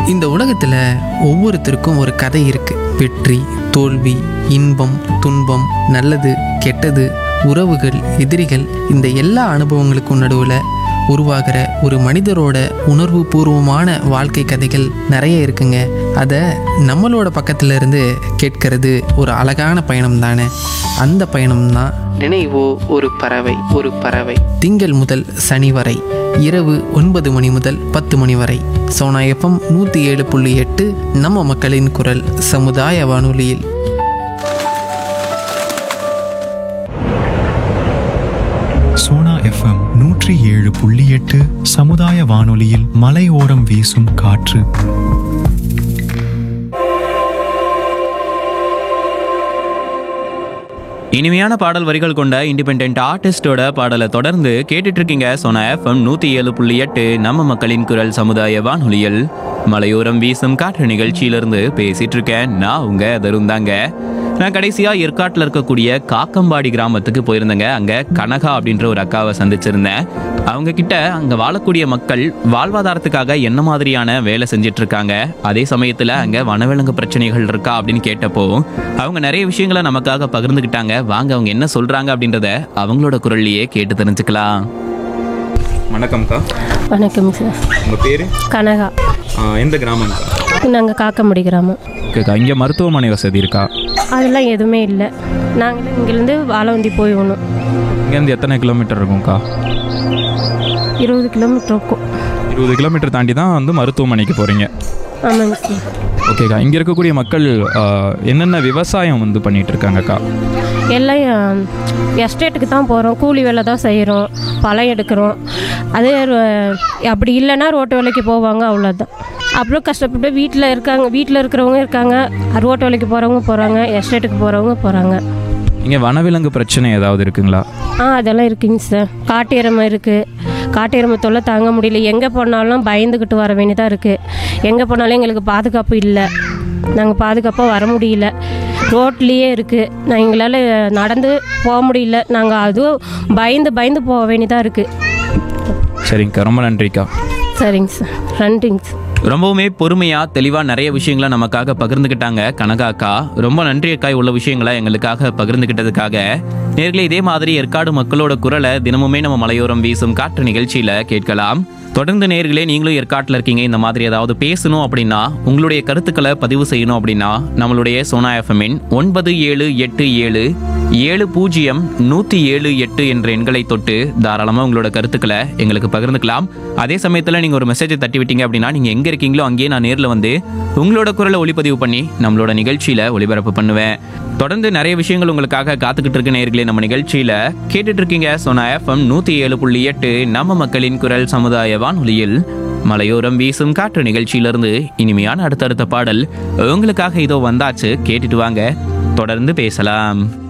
இந்த உலகத்தில் ஒவ்வொருத்தருக்கும் ஒரு கதை இருக்கு வெற்றி தோல்வி இன்பம் துன்பம் நல்லது கெட்டது உறவுகள் எதிரிகள் இந்த எல்லா அனுபவங்களுக்கும் நடுவில் உருவாகிற ஒரு மனிதரோட உணர்வு பூர்வமான வாழ்க்கை கதைகள் நிறைய இருக்குங்க அதை நம்மளோட பக்கத்துல இருந்து கேட்கறது ஒரு அழகான பயணம் தானே அந்த பயணம் தான் நினைவோ ஒரு பறவை ஒரு பறவை திங்கள் முதல் சனி வரை இரவு ஒன்பது மணி முதல் பத்து மணி வரை சோனா எஃப்எம் நூற்றி ஏழு புள்ளி எட்டு நம்ம மக்களின் குரல் சமுதாய வானொலியில் சோனா எஃப்எம் நூற்றி ஏழு புள்ளி எட்டு சமுதாய வானொலியில் மலையோரம் வீசும் காற்று இனிமையான பாடல் வரிகள் கொண்ட இண்டிபெண்ட் ஆர்டிஸ்டோட பாடலை தொடர்ந்து கேட்டுட்டு இருக்கீங்க சோனா எஃப்எம் நூத்தி ஏழு புள்ளி எட்டு நம்ம மக்களின் குரல் சமுதாய வானொலியில் மலையோரம் வீசும் காற்று நிகழ்ச்சியிலிருந்து பேசிட்டு இருக்கேன் நான் உங்க தருண் தாங்க நான் கடைசியா ஏற்காட்டில் இருக்கக்கூடிய காக்கம்பாடி கிராமத்துக்கு போயிருந்தேங்க அங்க கனகா அப்படின்ற ஒரு அக்காவை சந்திச்சிருந்தேன் அவங்க கிட்ட அங்க வாழக்கூடிய மக்கள் வாழ்வாதாரத்துக்காக என்ன மாதிரியான வேலை செஞ்சுட்டு இருக்காங்க அதே சமயத்துல அங்க வனவிலங்கு பிரச்சனைகள் இருக்கா அப்படின்னு கேட்டப்போ அவங்க நிறைய விஷயங்களை நமக்காக பகிர்ந்துக்கிட்டாங்க வாங்க அவங்க என்ன சொல்றாங்க அப்படின்றத அவங்களோட குரல்லையே கேட்டு தெரிஞ்சுக்கலாம் வணக்கம்க்கா வணக்கம் சார் உங்கள் பேர் கனகா எந்த கிராமம்க்கா நாங்கள் காக்கமுடி கிராமம் ஓகேக்கா இங்கே மருத்துவமனை வசதி இருக்கா அதெல்லாம் எதுவுமே இல்லை நாங்கள் இங்கேருந்து வாழவந்தி போயிடணும் இங்கேருந்து எத்தனை கிலோமீட்டர் இருக்கும்க்கா இருபது கிலோமீட்டர் இருக்கும் இருபது கிலோமீட்டர் தாண்டி தான் வந்து மருத்துவமனைக்கு போகிறீங்க ஆமாங்க சார் ஓகேக்கா இங்கே இருக்கக்கூடிய மக்கள் ஆ, என்னென்ன விவசாயம் வந்து பண்ணிட்டு இருக்காங்கக்கா எல்லாம் எஸ்டேட்டுக்கு தான் போகிறோம் கூலி வேலை தான் செய்கிறோம் பழம் எடுக்கிறோம் அதே ரொ- அப்படி இல்லைன்னா ரோட்டு வேலைக்கு போவாங்க அவ்வளோதான் அப்புறம் கஷ்டப்பட்டு வீட்டில் இருக்காங்க வீட்டில் இருக்கிறவங்க இருக்காங்க ரோட்டு வேலைக்கு போகிறவங்க போகிறாங்க எஸ்டேட்டுக்கு போகிறவங்க போகிறாங்க இங்கே வனவிலங்கு பிரச்சனை ஏதாவது இருக்குங்களா ஆ அதெல்லாம் இருக்குங்க சார் காட்டு எருமை இருக்குது காட்டு எருமை தொல்லை தாங்க முடியல எங்கே போனாலும் பயந்துக்கிட்டு வர வேண்டியதாக இருக்குது எங்கே போனாலும் எங்களுக்கு பாதுகாப்பு இல்லை நாங்கள் பாதுகாப்பாக வர முடியல ரோட்லேயே இருக்குது நான் எங்களால் நடந்து போக முடியல நாங்கள் அதுவும் பயந்து பயந்து போக வேண்டியதாக இருக்குது சரிங்கக்கா ரொம்ப நன்றிக்கா சரிங்க சார் நன்றிங்க சார் ரொம்பவுமே பொறுமையா தெளிவா நிறைய விஷயங்களை நமக்காக பகிர்ந்துக்கிட்டாங்க கனகாக்கா ரொம்ப நன்றி அக்கா உள்ள விஷயங்களை எங்களுக்காக பகிர்ந்துக்கிட்டதுக்காக நேர்களே இதே மாதிரி ஏற்காடு மக்களோட குரலை தினமுமே நம்ம மலையோரம் வீசும் காற்று நிகழ்ச்சியில கேட்கலாம் தொடர்ந்து நேர்களே நீங்களும் ஏற்காட்டில் இருக்கீங்க இந்த மாதிரி ஏதாவது பேசணும் அப்படின்னா உங்களுடைய கருத்துக்களை பதிவு செய்யணும் அப்படின்னா நம்மளுடைய சோனா எஃப்எம்மின் ஒன்பது ஏழு எட்டு ஏழு ஏழு பூஜ்ஜியம் நூற்றி ஏழு எட்டு என்ற எண்களை தொட்டு தாராளமாக உங்களோட கருத்துக்களை எங்களுக்கு பகிர்ந்துக்கலாம் அதே சமயத்தில் நீங்கள் ஒரு மெசேஜை தட்டி விட்டீங்க அப்படின்னா நீங்கள் எங்கே இருக்கீங்களோ அங்கேயே நான் நேரில் வந்து உங்களோட குரலை ஒளிப்பதிவு பண்ணி நம்மளோட நிகழ்ச்சியில் ஒளிபரப்பு பண்ணுவேன் தொடர்ந்து நிறைய விஷயங்கள் உங்களுக்காக காத்துக்கிட்டு இருக்க நேர்களே நம்ம நிகழ்ச்சியில் கேட்டுட்டு இருக்கீங்க சொன்ன எஃப்எம் நூற்றி ஏழு புள்ளி எட்டு நம்ம மக்களின் குரல் சமுதாய வானொலியில் மலையோரம் வீசும் காற்று நிகழ்ச்சியிலிருந்து இனிமையான அடுத்தடுத்த பாடல் உங்களுக்காக இதோ வந்தாச்சு கேட்டுட்டு வாங்க தொடர்ந்து பேசலாம்